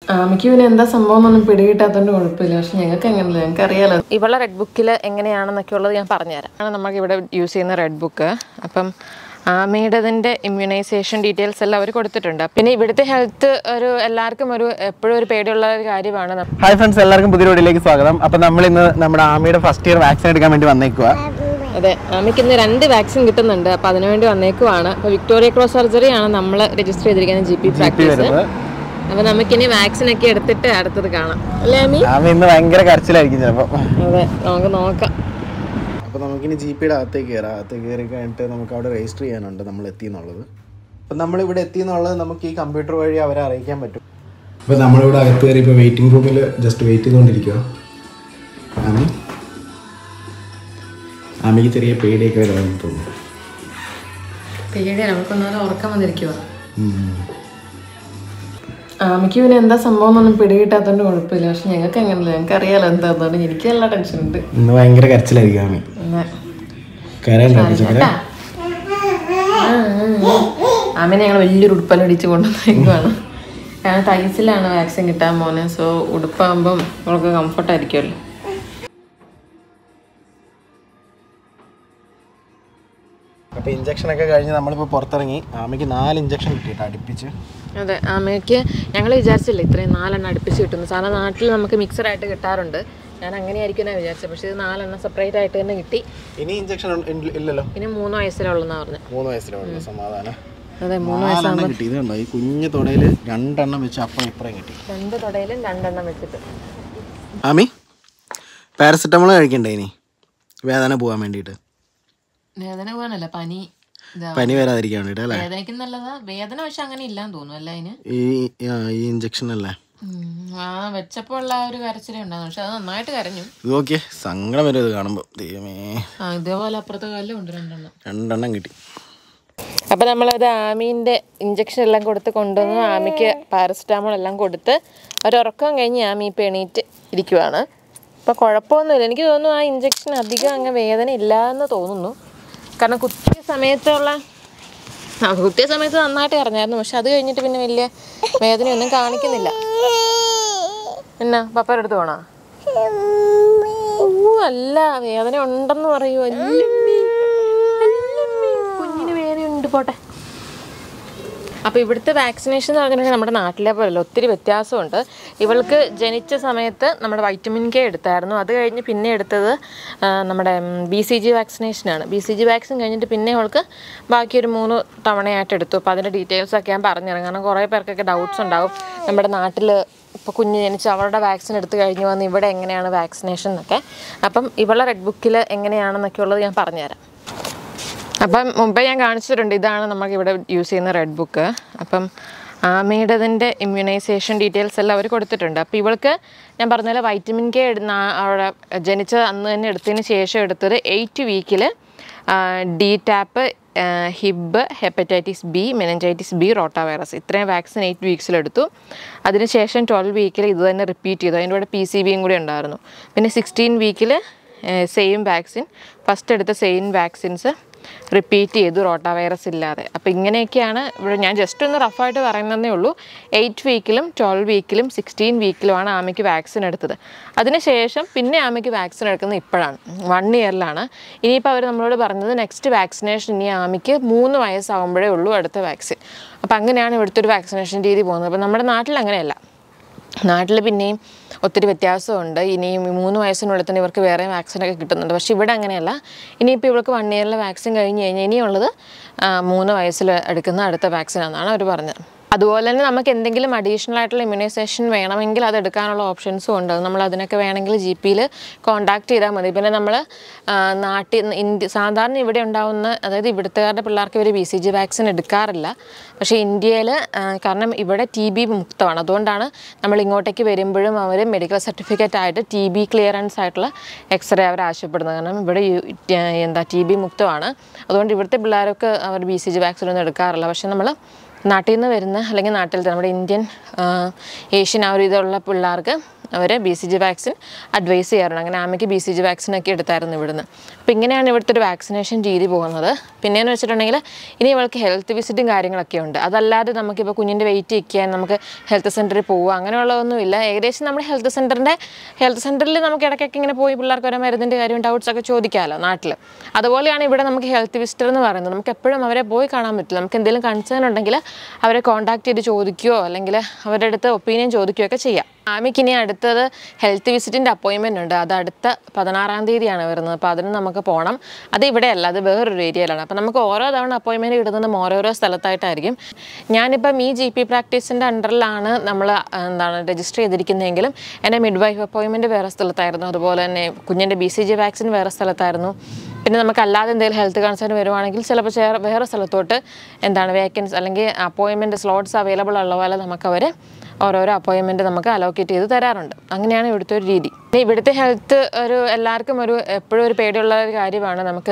ആമിക്ക് പിന്നെ എന്താ സംഭവം എന്നൊന്നും പിടികിട്ടാത്തതുകൊണ്ട് കുഴപ്പമില്ല പക്ഷെ ഞങ്ങൾക്ക് അങ്ങനെയല്ല ഞങ്ങൾക്ക് അറിയാലോ ഇവളെ റെഡ് ബുക്കിൽ എങ്ങനെയാണെന്നൊക്കെ ഉള്ളത് ഞാൻ പറഞ്ഞുതരാം ആണ് നമുക്ക് ഇവിടെ യൂസ് ചെയ്യുന്ന റെഡ് ബുക്ക് അപ്പം ആമയുടേതിൻ്റെ ഇമ്മ്യൂണൈസേഷൻ ഡീറ്റെയിൽസ് എല്ലാം അവർ കൊടുത്തിട്ടുണ്ട് പിന്നെ ഇവിടുത്തെ ഹെൽത്ത് ഒരു എല്ലാവർക്കും ഒരു എപ്പോഴും ഒരു പേടിയുള്ള ഒരു കാര്യമാണ് നം- ഹായ് ഫ്രണ്ട്സ് എല്ലാവർക്കും പുതിയ വീഡിയോയിലേക്ക് സ്വാഗതം അപ്പം നമ്മൾ ഇന്ന് നമ്മുടെ ആമിയുടെ ഫസ്റ്റ് ഇയർ വാക്സിൻ എടുക്കാൻ വേണ്ടി വന്നേക്കുക അതെ ആമയ്ക്ക് ഇന്ന് രണ്ട് വാക്സിൻ കിട്ടുന്നുണ്ട് അപ്പോൾ അതിനുവേണ്ടി വന്നേക്കുവാണ് അപ്പോൾ വിക്ടോറിയ ക്രോസ് സർജറി ആണ് നമ്മൾ രജിസ്റ്റർ ചെയ്തിരിക്കുന്നത് ജി പി പ്രാക്ടീസ് വരുന്നത് അപ്പോൾ നമുക്കിനി വാക്സിൻ ഒക്കെ എടുത്തിട്ട് അടുത്തത് കാണാം അല്ലേ ആമി ആമി ഇന്ന് ഭയങ്കര കരച്ചിലായിരിക്കും ചിലപ്പോൾ അതെ നമുക്ക് നോക്കാം അപ്പോൾ നമുക്കിനി ജി പിയുടെ അകത്തേക്ക് കയറാം അകത്തേക്ക് കയറി കഴിഞ്ഞിട്ട് നമുക്ക് അവിടെ രജിസ്റ്റർ ചെയ്യാനുണ്ട് നമ്മൾ എത്തി എന്നുള്ളത് അപ്പം നമ്മളിവിടെ എത്തി എന്നുള്ളത് നമുക്ക് ഈ കമ്പ്യൂട്ടർ വഴി അവരെ അറിയിക്കാൻ പറ്റും അപ്പോൾ നമ്മളിവിടെ അകത്ത് കയറി ഇപ്പോൾ വെയിറ്റിംഗ് റൂമിൽ ജസ്റ്റ് വെയിറ്റ് ചെയ്തുകൊണ്ടിരിക്കുക ആമി ആമിക്ക് ചെറിയ പേടിയൊക്കെ വരുമെന്ന് തോന്നുന്നു പേടി നമുക്കൊന്നാലും ഉറക്കം വന്നിരിക്കുക ആമിക്ക് പിന്നെ എന്താ സംഭവം എന്നൊന്നും പിടികിട്ടാത്തതുകൊണ്ട് കുഴപ്പമില്ല പക്ഷെ ഞങ്ങൾക്ക് അങ്ങനെയല്ല ഞങ്ങൾക്ക് അറിയാലോ എന്താ അതുകൊണ്ട് എനിക്ക് നല്ല ടെൻഷൻ ഉണ്ട് ഇന്ന് ഭയങ്കര കരച്ചിലായിരിക്കും ആമി പിന്നെ കരയുണ്ടോ ചക്കര ആമിനെ ഞങ്ങൾ വലിയൊരു ഉടുപ്പൻ അടിച്ച് കൊണ്ടുവന്നേക്കുവാണ് കാരണം ടൈസിലാണ് വാക്സിൻ കിട്ടാൻ പോകുന്നത് സോ ഉടുപ്പാകുമ്പം അവൾക്ക് കംഫർട്ട് ആയിരിക്കുമല്ലോ അപ്പോൾ ഇഞ്ചക്ഷൻ ഒക്കെ കഴിഞ്ഞ് നമ്മളിപ്പോൾ പുറത്തിറങ്ങി ആമിക്ക് നാല് ഇഞ്ചക്ഷൻ കിട്ടിയിട്ട് അടുപ്പിച്ച് അതെ ആമയ്ക്ക് ഞങ്ങൾ വിചാരിച്ചില്ല ഇത്രയും നാലെണ്ണം അടുപ്പിച്ച് കിട്ടുന്നു സാധാരണ നാട്ടിൽ നമുക്ക് മിക്സറായിട്ട് കിട്ടാറുണ്ട് ഞാൻ അങ്ങനെയായിരിക്കും എന്നാണ് വിചാരിച്ചത് പക്ഷേ ഇത് നാലെണ്ണം സെപ്പറേറ്റ് ആയിട്ട് തന്നെ കിട്ടി ഇനി ഇഞ്ചക്ഷൻ ഇല്ലല്ലോ ഇനി മൂന്ന് വയസ്സിലുള്ളതെന്നാണ് പറഞ്ഞത് മൂന്ന് വയസ്സിലുള്ള സമാധാനം അതെ മൂന്ന് നാലെണ്ണം കിട്ടി ഇത് കണ്ടോ ഈ കുഞ്ഞു തുടയിൽ രണ്ടെണ്ണം വെച്ച് അപ്പുറം ഇപ്പുറം കിട്ടി രണ്ട് തുടയിലും രണ്ടെണ്ണം വെച്ചിട്ട് ആമി പാരസെറ്റമോൾ കഴിക്കണ്ടേ ഇനി വേദന പോകാൻ വേണ്ടിയിട്ട് വേദന പോകാനല്ല പനി ഇതാ പനി വരാതിരിക്കാൻ വേണ്ടിയിട്ട് അല്ലേ വേദനയ്ക്ക് നല്ലതാ വേദന പക്ഷെ അങ്ങനെ ഇല്ലാന്ന് തോന്നുന്നു അല്ല അതിന് ഈ ആ, ഈ ഇഞ്ചക്ഷൻ അല്ലേ ഉം, ആ വെച്ചപ്പോൾ ഉള്ള ആ ഒരു കരച്ചിലേ ഉണ്ടായിരുന്നു പക്ഷെ അത് നന്നായിട്ട് കരഞ്ഞു ഇത് നോക്കിയേ സങ്കടം വരും ഇത് കാണുമ്പോൾ ദൈവമേ ആ ഇതേപോലെ അപ്പുറത്തെ കാലിലും ഉണ്ട് രണ്ടെണ്ണം രണ്ടെണ്ണം കിട്ടി അപ്പോൾ നമ്മളത് ആമീൻ്റെ ഇഞ്ചക്ഷൻ എല്ലാം കൊടുത്ത് കൊണ്ടുവന്ന് ആമിക്ക് പാരസെറ്റാമോൾ എല്ലാം കൊടുത്ത് ഒരുറക്കം കഴിഞ്ഞ് ആമി ഇപ്പോൾ എണീറ്റ് ഇരിക്കുവാണ് അപ്പോൾ കുഴപ്പമൊന്നുമില്ല എനിക്ക് തോന്നുന്നു ആ ഇഞ്ചക്ഷൻ അധികം അങ്ങ് വേദന ഇല്ല എന്ന് തോന്നുന്നു കാരണം കുത്തിയ സമയത്തുള്ള ആ കുത്തിയ സമയത്ത് നന്നായിട്ട് ഇറങ്ങായിരുന്നു പക്ഷെ അത് കഴിഞ്ഞിട്ട് പിന്നെ വലിയ വേദനയൊന്നും കാണിക്കുന്നില്ല എന്നാ പപ്പയുടെ അടുത്ത് പോണോ ഓ അല്ല വേദന ഉണ്ടെന്ന് പറയൂ അല്ലമ്മേ അല്ലമ്മേ കുഞ്ഞിന് വേദനയുണ്ട് പോട്ടെ അപ്പോൾ ഇവിടുത്തെ വാക്സിനേഷൻ എന്ന് പറഞ്ഞിട്ടുണ്ടെങ്കിൽ നമ്മുടെ നാട്ടിലെ പോലെയല്ല ഒത്തിരി വ്യത്യാസമുണ്ട് ഇവൾക്ക് ജനിച്ച സമയത്ത് നമ്മുടെ വൈറ്റമിൻ കെ എടുത്തായിരുന്നു അത് കഴിഞ്ഞ് പിന്നെ എടുത്തത് ആ, നമ്മുടെ ബി സി ജി വാക്സിനേഷനാണ് ബി സി ജി വാക്സിൻ കഴിഞ്ഞിട്ട് പിന്നെ അവൾക്ക് ബാക്കി ഒരു മൂന്ന് തവണയായിട്ട് എടുത്തു അപ്പോൾ അതിൻ്റെ ഡീറ്റെയിൽസ് ഒക്കെ ഞാൻ പറഞ്ഞുതരാം കാരണം കുറേ പേർക്കൊക്കെ ഡൗട്ട്സ് ഉണ്ടാവും നമ്മുടെ നാട്ടിൽ ഇപ്പോൾ കുഞ്ഞ് ജനിച്ച് അവരുടെ വാക്സിൻ എടുത്തു കഴിഞ്ഞ് വന്ന് ഇവിടെ എങ്ങനെയാണ് വാക്സിനേഷൻ എന്നൊക്കെ അപ്പം ഇവളെ റെഡ് ബുക്കിൽ എങ്ങനെയാണെന്നൊക്കെ ഉള്ളത് ഞാൻ പറഞ്ഞുതരാം അപ്പം മുമ്പേ ഞാൻ കാണിച്ചിട്ടുണ്ട് ഇതാണ് നമുക്ക് ഇവിടെ യൂസ് ചെയ്യുന്ന റെഡ് ബുക്ക് അപ്പം ആമയുടേതിൻ്റെ ഇമ്മ്യൂണൈസേഷൻ ഡീറ്റെയിൽസ് എല്ലാം അവർ കൊടുത്തിട്ടുണ്ട് അപ്പോൾ ഇവൾക്ക് ഞാൻ പറഞ്ഞ പോലെ വൈറ്റമിൻ കെ അവിടെ ജനിച്ച അന്ന് തന്നെ എടുത്തതിന് ശേഷം എടുത്തത് എയ്റ്റ് വീക്കിൽ D tap Hib hepatitis B meningitis B rotavirus ഇത്രയും വാക്സിൻ എയ്റ്റ് വീക്സിലെടുത്തു അതിനുശേഷം ട്വൽവ് വീക്കിൽ ഇത് തന്നെ റിപ്പീറ്റ് ചെയ്തു അതിൻ്റെ കൂടെ പി സി ബിയും കൂടി ഉണ്ടായിരുന്നു പിന്നെ സിക്സ്റ്റീൻ വീക്കിൽ സെയിം വാക്സിൻ ഫസ്റ്റ് എടുത്ത സെയിം വാക്സിൻസ് റിപ്പീറ്റ് ചെയ്തു റോട്ട വൈറസ് ഇല്ലാതെ അപ്പോൾ ഇങ്ങനെയൊക്കെയാണ് ഇവിടെ ഞാൻ ജസ്റ്റ് ഒന്ന് റഫായിട്ട് പറയുന്നതേ ഉള്ളൂ എയ്റ്റ് വീക്കിലും ട്വൽവ് വീക്കിലും സിക്സ്റ്റീൻ വീക്കിലുമാണ് ആമയ്ക്ക് വാക്സിൻ എടുത്തത് അതിനുശേഷം പിന്നെ ആമയ്ക്ക് വാക്സിൻ എടുക്കുന്നത് ഇപ്പോഴാണ് വൺ ഇയറിലാണ് ഇനിയിപ്പോൾ അവർ നമ്മളോട് പറഞ്ഞത് നെക്സ്റ്റ് വാക്സിനേഷൻ ഇനി ആമയ്ക്ക് മൂന്ന് വയസ്സാകുമ്പോഴേ ഉള്ളൂ അടുത്ത വാക്സിൻ അപ്പോൾ അങ്ങനെയാണ് ഇവിടുത്തെ ഒരു വാക്സിനേഷൻ രീതി പോകുന്നത് അപ്പോൾ നമ്മുടെ നാട്ടിൽ അങ്ങനെയല്ല നാട്ടിൽ പിന്നെയും ഒത്തിരി വ്യത്യാസമുണ്ട് ഇനിയും ഈ മൂന്ന് വയസ്സിനുള്ളിൽ തന്നെ ഇവർക്ക് വേറെ വാക്സിനൊക്കെ കിട്ടുന്നുണ്ട് പക്ഷേ ഇവിടെ അങ്ങനെയല്ല ഇനിയിപ്പോൾ ഇവർക്ക് വൺ ഇയറിലെ വാക്സിൻ കഴിഞ്ഞ് കഴിഞ്ഞാൽ ഇനിയുള്ളത് ആ, മൂന്ന് വയസ്സിൽ എടുക്കുന്ന അടുത്ത വാക്സിനാണെന്നാണ് അവർ പറഞ്ഞത് അതുപോലെ തന്നെ നമുക്ക് എന്തെങ്കിലും അഡീഷണൽ ആയിട്ടുള്ള ഇമ്മ്യൂണൈസേഷൻ വേണമെങ്കിൽ അത് എടുക്കാനുള്ള ഓപ്ഷൻസും ഉണ്ട് അത് നമ്മൾ അതിനൊക്കെ വേണമെങ്കിൽ ജി പിയിൽ കോൺടാക്ട് ചെയ്താൽ മതി പിന്നെ നമ്മൾ നാട്ടിൽ ഇന്ത്യ സാധാരണ ഇവിടെ ഉണ്ടാവുന്ന അതായത് ഇവിടുത്തുകാരുടെ പിള്ളേർക്ക് ഇവർ ബി സി ജി വാക്സിൻ എടുക്കാറില്ല പക്ഷേ ഇന്ത്യയിൽ കാരണം ഇവിടെ ടി ബി മുക്തമാണ് അതുകൊണ്ടാണ് നമ്മൾ ഇങ്ങോട്ടേക്ക് വരുമ്പോഴും അവർ മെഡിക്കൽ സർട്ടിഫിക്കറ്റ് ആയിട്ട് ടി ബി ക്ലിയറൻസ് ആയിട്ടുള്ള എക്സ്റേ അവർ ആവശ്യപ്പെടുന്നത് കാരണം ഇവിടെ യു- യ- എന്താ ടി ബി മുക്തമാണ് അതുകൊണ്ട് ഇവിടുത്തെ പിള്ളേർക്ക് അവർ ബി സി ജി വാക്സിൻ ഒന്നും എടുക്കാറില്ല പക്ഷേ നമ്മൾ നാട്ടിൽ നിന്ന് വരുന്ന അല്ലെങ്കിൽ നാട്ടിലത്തെ നമ്മുടെ ഇന്ത്യൻ ആ, ഏഷ്യൻ ആ ഒരു ഇതുള്ള പിള്ളേർക്ക് അവർ B C G vaccine advise ചെയ്യാറുണ്ട് അങ്ങനെ ആമയ്ക്ക് ബി സി ജി വാക്സിനൊക്കെ എടുത്തായിരുന്നു ഇവിടുന്ന് അപ്പോൾ ഇങ്ങനെയാണ് ഇവിടുത്തെ ഒരു വാക്സിനേഷൻ രീതി പോകുന്നത് പിന്നെയെന്ന് വെച്ചിട്ടുണ്ടെങ്കിൽ ഇനി ഇവൾക്ക് ഹെൽത്ത് വിസിറ്റും കാര്യങ്ങളൊക്കെ ഉണ്ട് അതല്ലാതെ നമുക്കിപ്പോൾ കുഞ്ഞിൻ്റെ വെയിറ്റ് ചെയ്യാൻ നമുക്ക് ഹെൽത്ത് സെൻറ്ററിൽ പോവുക അങ്ങനെയുള്ളതൊന്നുമില്ല ഏകദേശം നമ്മുടെ ഹെൽത്ത് സെൻറ്ററിൻ്റെ ഹെൽത്ത് സെൻറ്ററിൽ നമുക്ക് ഇടയ്ക്കൊക്കെ ഇങ്ങനെ പോയി പിള്ളേർക്ക് ഓരോ മരുന്നിൻ്റെ കാര്യം ഡൗട്ട്സ് ഒക്കെ ചോദിക്കാമല്ലോ നാട്ടിൽ അതുപോലെയാണ് ഇവിടെ നമുക്ക് ഹെൽത്ത് വിസിറ്റർ എന്ന് പറയുന്നത് നമുക്ക് എപ്പോഴും അവരെ പോയി കാണാൻ പറ്റില്ല നമുക്ക് എന്തെങ്കിലും കൺസേൺ ഉണ്ടെങ്കിൽ അവരെ കോൺടാക്ട് ചെയ്ത് ചോദിക്കുകയോ അല്ലെങ്കിൽ അവരുടെ അടുത്ത് ഒപ്പീനിയൻ ചോദിക്കുകയോ ഒക്കെ ചെയ്യാം ആമിക്ക് ഇനി അടുത്തത് ഹെൽത്ത് വിസിറ്റിൻ്റെ അപ്പോയിൻമെൻ്റ് ഉണ്ട് അത് അടുത്ത പതിനാറാം തീയതിയാണ് വരുന്നത് അപ്പോൾ അതിന് നമുക്ക് പോകണം അത് ഇവിടെയല്ല അത് വേറൊരു ഏരിയയിലാണ് അപ്പോൾ നമുക്ക് ഓരോ തവണ അപ്പോയിൻമെൻറ്റ് കിട്ടുന്നതും ഓരോരോ സ്ഥലത്തായിട്ടായിരിക്കും ഞാനിപ്പം ഈ ജി പി പ്രാക്ടീസിൻ്റെ അണ്ടറിലാണ് നമ്മൾ എന്താണ് രജിസ്റ്റർ ചെയ്തിരിക്കുന്നതെങ്കിലും എൻ്റെ മിഡ് വൈഫ് അപ്പോയിൻമെൻറ്റ് വേറെ സ്ഥലത്തായിരുന്നു അതുപോലെ തന്നെ കുഞ്ഞിൻ്റെ ബി സി ജി വാക്സിൻ വേറെ സ്ഥലത്തായിരുന്നു പിന്നെ നമുക്ക് അല്ലാതെ എന്തെങ്കിലും ഹെൽത്ത് കൺസേൺ വരുവാണെങ്കിൽ ചിലപ്പോൾ ചേർ- വേറെ സ്ഥലത്തോട്ട് എന്താണ് വേക്കൻസി അല്ലെങ്കിൽ അപ്പോയിൻമെൻറ്റ് സ്ലോട്ട്സ് അവൈലബിൾ ഉള്ള പോലെ നമുക്കവർ ഓരോരോ അപ്പോയിൻമെൻറ്റ് നമുക്ക് അലോക്കേറ്റ് ചെയ്ത് തരാറുണ്ട് അങ്ങനെയാണ് ഇവിടുത്തെ ഒരു രീതി പിന്നെ ഇവിടുത്തെ ഹെൽത്ത് ഒരു എല്ലാവർക്കും ഒരു എപ്പോഴും ഒരു പേടിയുള്ള ഒരു കാര്യമാണ് നമുക്ക്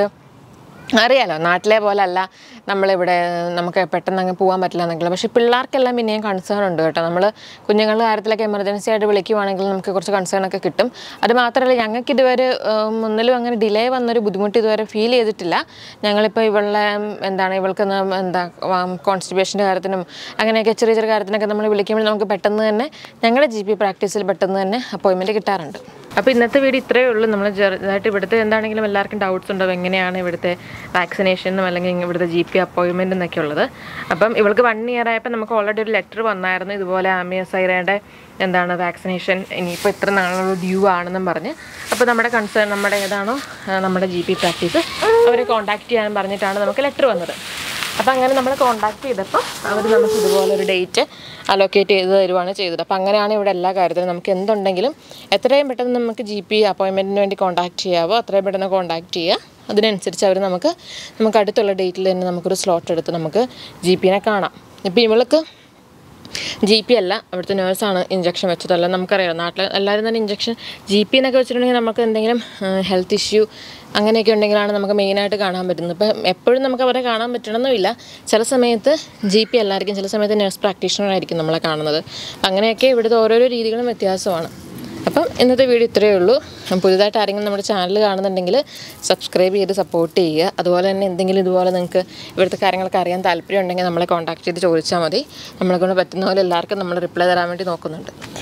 അറിയാലോ നാട്ടിലെ പോലെ അല്ല നമ്മളിവിടെ നമുക്ക് പെട്ടെന്ന് അങ്ങ് പോകാൻ പറ്റില്ല എന്നെങ്കിലും പക്ഷേ പിള്ളേർക്കെല്ലാം പിന്നെയും കൺസേൺ ഉണ്ട് കേട്ടോ നമ്മൾ കുഞ്ഞുങ്ങളുടെ കാര്യത്തിലൊക്കെ എമർജൻസി ആയിട്ട് വിളിക്കുവാണെങ്കിൽ നമുക്ക് കുറച്ച് കൺസേൺ ഒക്കെ കിട്ടും അത് മാത്രമല്ല ഞങ്ങൾക്ക് ഇതുവരെ ഉം, ഒന്നിലും അങ്ങനെ ഡിലേ വന്നൊരു ബുദ്ധിമുട്ട് ഇതുവരെ ഫീൽ ചെയ്തിട്ടില്ല ഞങ്ങളിപ്പോൾ ഇവളുടെ ഉം, എന്താണ് ഇവൾക്ക് ന- എന്താ കോൺസ്റ്റിബേഷൻ്റെ കാര്യത്തിനും അങ്ങനെയൊക്കെ ചെറിയ ചെറിയ കാര്യത്തിനൊക്കെ നമ്മൾ വിളിക്കുമ്പോൾ നമുക്ക് പെട്ടെന്ന് തന്നെ ഞങ്ങളുടെ ജി പി പ്രാക്ടീസിൽ പെട്ടെന്ന് തന്നെ അപ്പോയിൻമെൻറ്റ് കിട്ടാറുണ്ട് അപ്പോൾ ഇന്നത്തെ വീഡിയോ ഇത്രയേ ഉള്ളൂ നമ്മൾ ചെറുതായിട്ട് ഇവിടുത്തെ എന്താണെങ്കിലും എല്ലാവർക്കും ഡൗട്ട്സ് ഉണ്ടാവും എങ്ങനെയാണ് ഇവിടുത്തെ വാക്സിനേഷനും അല്ലെങ്കിൽ ഇവിടുത്തെ ജി പി അപ്പോയിൻമെൻ്റ് എന്നൊക്കെ ഉള്ളത് അപ്പം ഇവൾക്ക് വൺ ഇയർ ആയപ്പോൾ നമുക്ക് ഓൾറെഡി ഒരു ലെറ്റർ വന്നായിരുന്നു ഇതുപോലെ ആമിയ സൈറയുടെ എന്താണ് വാക്സിനേഷൻ ഇനിയിപ്പോൾ ഇത്ര നാളുള്ള ഡ്യൂ ആണെന്നും പറഞ്ഞ് അപ്പോൾ നമ്മുടെ കൺസേൺ നമ്മുടെ ഏതാണോ ആ, നമ്മുടെ ജി പി പ്രാക്ടീസ് അവരെ കോൺടാക്ട് ചെയ്യാൻ പറഞ്ഞിട്ടാണ് നമുക്ക് ലെറ്റർ വന്നത് അപ്പോൾ അങ്ങനെ നമ്മൾ കോൺടാക്ട് ചെയ്തപ്പോൾ അവർ നമുക്ക് ഇതുപോലെ ഒരു ഡേറ്റ് അലോക്കേറ്റ് ചെയ്ത് തരുവാണ് ചെയ്തത് അപ്പോൾ അങ്ങനെയാണ് ഇവിടെ എല്ലാ കാര്യത്തിലും നമുക്ക് എന്തുണ്ടെങ്കിലും എത്രയും പെട്ടെന്ന് നമുക്ക് ജി പി അപ്പോയിൻമെൻറ്റിന് വേണ്ടി കോൺടാക്ട് ചെയ്യാവോ അത്രയും പെട്ടെന്ന് കോൺടാക്ട് ചെയ്യുക അതിനനുസരിച്ച് അവർ നമുക്ക് നമുക്ക് അടുത്തുള്ള ഡേറ്റിൽ തന്നെ നമുക്കൊരു സ്ലോട്ട് എടുത്ത് നമുക്ക് ജി പിനെ കാണാം ഇപ്പോൾ ഇവൾക്ക് ജി പി അല്ല അവിടുത്തെ നേഴ്സാണ് ഇഞ്ചക്ഷൻ വെച്ചതല്ല നമുക്കറിയാം നാട്ടിൽ എല്ലാവരും തന്നെ ഇഞ്ചക്ഷൻ ജി പി എന്നൊക്കെ വെച്ചിട്ടുണ്ടെങ്കിൽ നമുക്ക് എന്തെങ്കിലും ഹെൽത്ത് ഇഷ്യൂ അങ്ങനെയൊക്കെ ഉണ്ടെങ്കിലാണ് നമുക്ക് മെയിനായിട്ട് കാണാൻ പറ്റുന്നത് ഇപ്പം എപ്പോഴും നമുക്ക് അവരെ കാണാൻ പറ്റണമെന്നില്ല ചില സമയത്ത് ജി പി അല്ലായിരിക്കും ചില സമയത്ത് നഴ്സ് പ്രാക്ടീഷണർ ആയിരിക്കും നമ്മളെ കാണുന്നത് അങ്ങനെയൊക്കെ ഇവിടുത്തെ ഓരോരോ രീതികളും വ്യത്യാസമാണ് അപ്പം ഇന്നത്തെ വീഡിയോ ഇത്രയേ ഉള്ളൂ പുതുതായിട്ട് ആരെങ്കിലും നമ്മുടെ ചാനൽ കാണുന്നുണ്ടെങ്കിൽ സബ്സ്ക്രൈബ് ചെയ്ത് സപ്പോർട്ട് ചെയ്യുക അതുപോലെ തന്നെ എന്തെങ്കിലും ഇതുപോലെ നിങ്ങൾക്ക് ഇവിടുത്തെ കാര്യങ്ങളൊക്കെ അറിയാൻ താല്പര്യം ഉണ്ടെങ്കിൽ നമ്മളെ കോൺടാക്ട് ചെയ്ത് ചോദിച്ചാൽ മതി നമ്മളെ കൊണ്ട് പറ്റുന്ന പോലെ എല്ലാവർക്കും നമ്മൾ റിപ്ലൈ തരാൻ വേണ്ടി നോക്കുന്നുണ്ട്